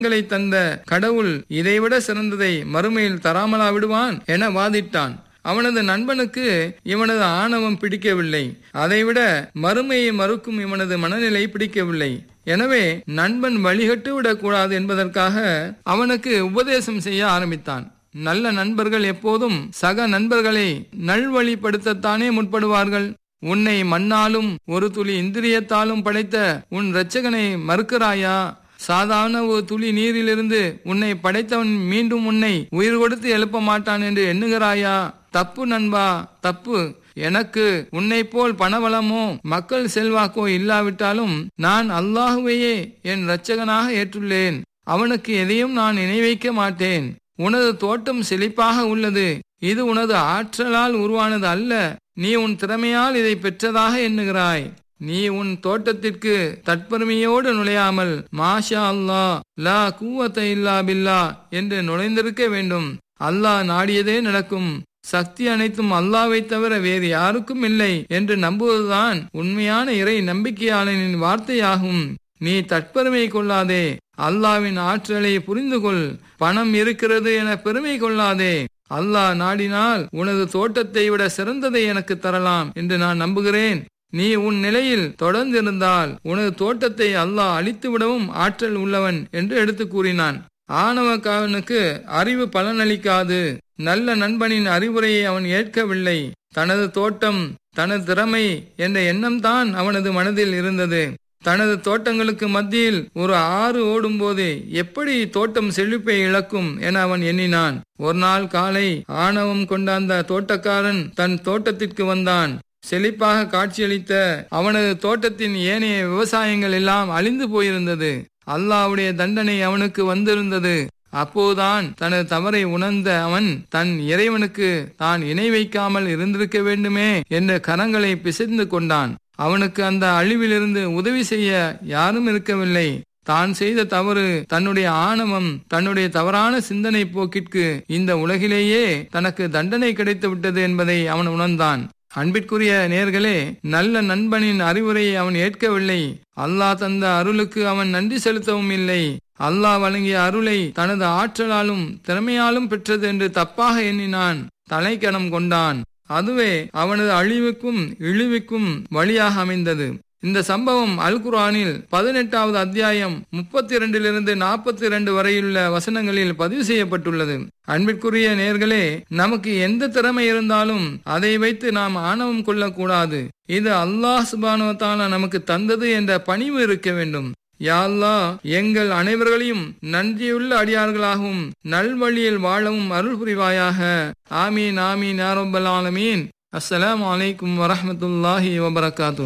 ங்களை தந்த கடவுள் இதைவிட சிறந்ததை மறுமையில் தராமலா விடுவான் என வாதிட்டான் அவனது நண்பனுக்கு இவனது ஆணவம் பிடிக்கவில்லை அதைவிட மறுமையை மறுக்கும் இவனது மனநிலை பிடிக்கவில்லை எனவே நண்பன் வழிகட்டு விடக்கூடாது என்பதற்காக அவனுக்கு உபதேசம் செய்ய ஆரம்பித்தான் நல்ல நண்பர்கள் எப்போதும் சக நண்பர்களை நல்வழிப்படுத்தத்தானே முற்படுவார்கள் உன்னை மண்ணாலும் ஒரு துளி இந்திரியத்தாலும் படைத்த உன் இரட்சகனை மறுக்கிறாயா சாதாரண ஒரு துளி நீரிலிருந்து உன்னை படைத்தவன் மீண்டும் உன்னை உயிர் கொடுத்து எழுப்ப மாட்டான் என்று எண்ணுகிறாயா தப்பு நண்பா தப்பு எனக்கு உன்னை போல் பணவளமோ மக்கள் செல்வாக்கோ இல்லாவிட்டாலும் நான் அல்லாஹுவையே என் இரட்சகனாக ஏற்றுள்ளேன் அவனுக்கு எதையும் நான் இணை வைக்க மாட்டேன் உனது தோட்டம் செழிப்பாக உள்ளது இது உனது ஆற்றலால் உருவானது அல்ல நீ உன் திறமையால் இதை பெற்றதாக எண்ணுகிறாய் நீ உன் தோட்டத்திற்கு தற்பெருமையோடு நுழையாமல் மாஷா அல்லா லா கூவத்த இல்லா பில்லா என்று நுழைந்திருக்க வேண்டும் அல்லாஹ் நாடியதே நடக்கும் சக்தி அனைத்தும் அல்லாவை தவிர வேறு யாருக்கும் இல்லை என்று நம்புவதுதான் உண்மையான இறை நம்பிக்கையாளனின் வார்த்தையாகும் நீ தற்பெருமை கொள்ளாதே அல்லாவின் ஆற்றலை புரிந்து கொள் பணம் இருக்கிறது என பெருமை கொள்ளாதே அல்லாஹ் நாடினால் உனது தோட்டத்தை விட சிறந்ததை எனக்கு தரலாம் என்று நான் நம்புகிறேன் நீ உன் நிலையில் தொடர்ந்திருந்தால் உனது தோட்டத்தை அல்லாஹ் அழித்து விடவும் ஆற்றல் உள்ளவன் என்று எடுத்து கூறினான் ஆணவக்காரனுக்கு அறிவு பலனளிக்காது நல்ல நண்பனின் அறிவுரையை அவன் ஏற்கவில்லை தனது தோட்டம் தனது திறமை என்ற எண்ணம்தான் அவனது மனதில் இருந்தது தனது தோட்டங்களுக்கு மத்தியில் ஒரு ஆறு ஓடும்போது எப்படி தோட்டம் செழிப்பை இழக்கும் என அவன் எண்ணினான் ஒரு நாள் காலை ஆணவம் கொண்ட அந்த தோட்டக்காரன் தன் தோட்டத்திற்கு வந்தான் செழிப்பாக காட்சியளித்த அவனது தோட்டத்தின் ஏனைய விவசாயங்கள் எல்லாம் அழிந்து போயிருந்தது அல்லாவுடைய தண்டனை அவனுக்கு வந்திருந்தது அப்போதுதான் தனது தவறை உணர்ந்த அவன் தன் இறைவனுக்கு தான் இணை வைக்காமல் இருந்திருக்க வேண்டுமே என்ற கரங்களை பிசைந்து கொண்டான் அவனுக்கு அந்த அழிவிலிருந்து உதவி செய்ய யாரும் இருக்கவில்லை தான் செய்த தவறு தன்னுடைய ஆணவம் தன்னுடைய தவறான சிந்தனை போக்கிற்கு இந்த உலகிலேயே தனக்கு தண்டனை கிடைத்து விட்டது என்பதை அவன் உணர்ந்தான் அன்பிற்குரிய நேர்களே நல்ல நண்பனின் அறிவுரையை அவன் ஏற்கவில்லை அல்லாஹ் தந்த அருளுக்கு அவன் நன்றி செலுத்தவும் இல்லை அல்லாஹ் வழங்கிய அருளை தனது ஆற்றலாலும் திறமையாலும் பெற்றது என்று தப்பாக எண்ணினான் தலைக்கணம் கொண்டான் அதுவே அவனது அழிவுக்கும் இழிவுக்கும் வழியாக அமைந்தது இந்த சம்பவம் அல் குரானில் பதினெட்டாவது அத்தியாயம் முப்பத்தி இரண்டிலிருந்து நாற்பத்தி இரண்டு வரையுள்ள வசனங்களில் பதிவு செய்யப்பட்டுள்ளது அன்பிற்குரிய நேர்களே நமக்கு எந்த திறமை இருந்தாலும் அதை வைத்து நாம் ஆணவம் கொள்ளக்கூடாது இது அல்லாஹ் சுபானுவத்தால நமக்கு தந்தது என்ற பணிவு இருக்க வேண்டும் யாழ்லா எங்கள் அனைவர்களையும் நன்றியுள்ள அடியார்களாகவும் நல்வழியில் வாழவும் அருள் புரிவாயாக ஆமீன் ஆமீன் யாரொப்பல் ஆலமீன் அஸ்ஸலாம் வலைக்கும் வரஹமத்துல்லாஹி வபரகாத்தூ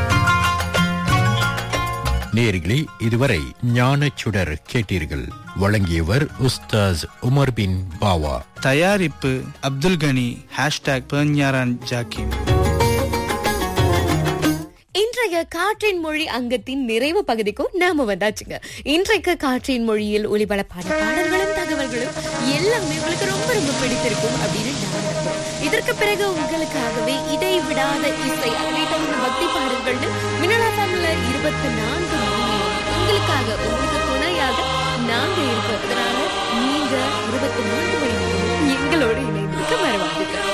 நேர்களே இதுவரை ஞான சுடர் கேட்டீர்கள் வழங்கியவர் உஸ்தாஸ் உமர் பின் பாவா தயாரிப்பு அப்துல் கனி ஹேஷ்டாக் பெர்ஞாரான் ஜாக்கிம் இன்றைய காற்றின் மொழி அங்கத்தின் நிறைவு பகுதிக்கும் நாம வந்தாச்சுங்க இன்றைக்கு காற்றின் மொழியில் ஒளிபரப்பான பாடல்களும் தகவல்களும் எல்லாமே உங்களுக்கு ரொம்ப ரொம்ப பிடித்திருக்கும் அப்படின்னு நான் நம்புறேன் இதற்கு பிறகு உங்களுக்காகவே இதை விடாத இசை அதில் பக்தி பாடல்கள்னு மினலா தமிழ்ல இருபத்தி நான்கு மணி நேரம் உங்களுக்காக உங்களுக்கு துணையாக நாங்க இருக்கோம் அதனால நீங்க இருபத்தி நான்கு மணி நேரம் எங்களோட இணைந்திருக்க மறவாதுங்க